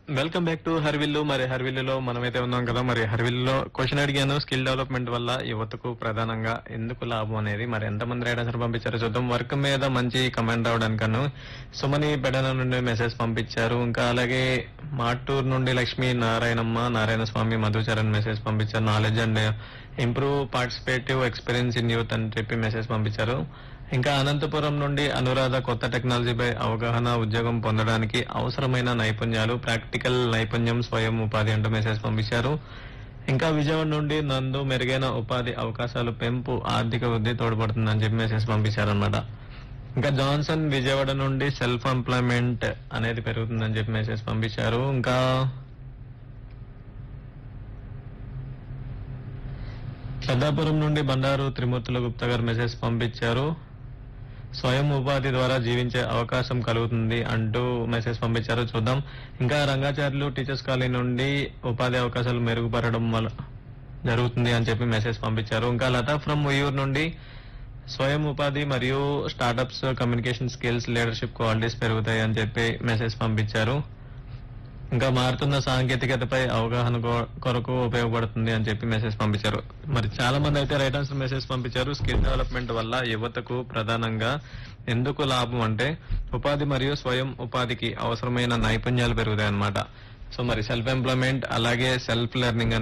welcome back to హర్విల్లు మరి హర్విల్లులో మనమైతే ఉన్నాం కదా మరి హర్విల్లులో క్వశ్చన్ అడిగాను స్కిల్ డెవలప్మెంట్ వల్ల యువతకు ప్రధానంగా ఎందుకు లాభం అనేది మరి ఎంతమంది రైట్ ఆన్సర్ పంపించారో చూద్దాం వర్క్ మీద మంచి కమెంట్ రావడానికను సుమని బెడన నుండి మెసేజ్ పంపించారు ఇంకా అలాగే మాటూరు నుండి లక్ష్మీ నారాయణమ్మ నారాయణ స్వామి మధుచరణ్ మెసేజ్ పంపించారు knowledge and improve participative experience in youth అని చెప్పి మెసేజ్ పంపించారు ఇంకా అనంతపురం నుండి అనురాధ కొత్త టెక్నాలజీపై అవగాహన ఉద్యోగం పొందడానికి అవసరమైన నైపుణ్యాలు ప్రాక్టికల్ నైపుణ్యం స్వయం ఉపాధి అంటూ మెసేజ్ పంపించారు ఇంకా విజయవాడ నుండి నందు మెరుగైన ఉపాధి అవకాశాలు పెంపు ఆర్థిక వృద్ధి తోడ్పడుతుందని చెప్పి మెసేజ్ పంపించారనమాట ఇంకా జాన్సన్ విజయవాడ నుండి సెల్ఫ్ ఎంప్లాయ్మెంట్ అనేది పెరుగుతుందని చెప్పి మెసేజ్ పంపించారు ఇంకా పెద్దాపురం నుండి బండారు త్రిమూర్తుల గుప్తా గారు మెసేజ్ పంపించారు స్వయం ఉపాధి ద్వారా జీవించే అవకాశం కలుగుతుంది అంటూ మెసేజ్ పంపించారు చూద్దాం ఇంకా రంగాచార్యులు టీచర్స్ కాలనీ నుండి ఉపాధి అవకాశాలు మెరుగుపడడం వల్ల జరుగుతుంది అని చెప్పి మెసేజ్ పంపించారు ఇంకా లతా ఫ్రమ్ ఉయ్యూరు నుండి స్వయం ఉపాధి మరియు startups communication skills leadership qualities పెరుగుతాయి అని చెప్పి మెసేజ్ పంపించారు ఇంకా మారుతున్న సాంకేతికతపై అవగాహన కొ- కొరకు ఉపయోగపడుతుంది అని చెప్పి మెసేజ్ పంపించారు మరి చాలా మంది అయితే రైట్ ఆన్సర్ మెసేజ్ పంపించారు స్కిల్ డెవలప్మెంట్ వల్ల యువతకు ప్రధానంగా ఎందుకు లాభం అంటే ఉపాధి మరియు స్వయం ఉపాధికి అవసరమైన నైపుణ్యాలు పెరుగుతాయి అన్నమాట సో మరి సెల్ఫ్ ఎంప్లాయ్మెంట్ అలాగే సెల్ఫ్ లెర్నింగ్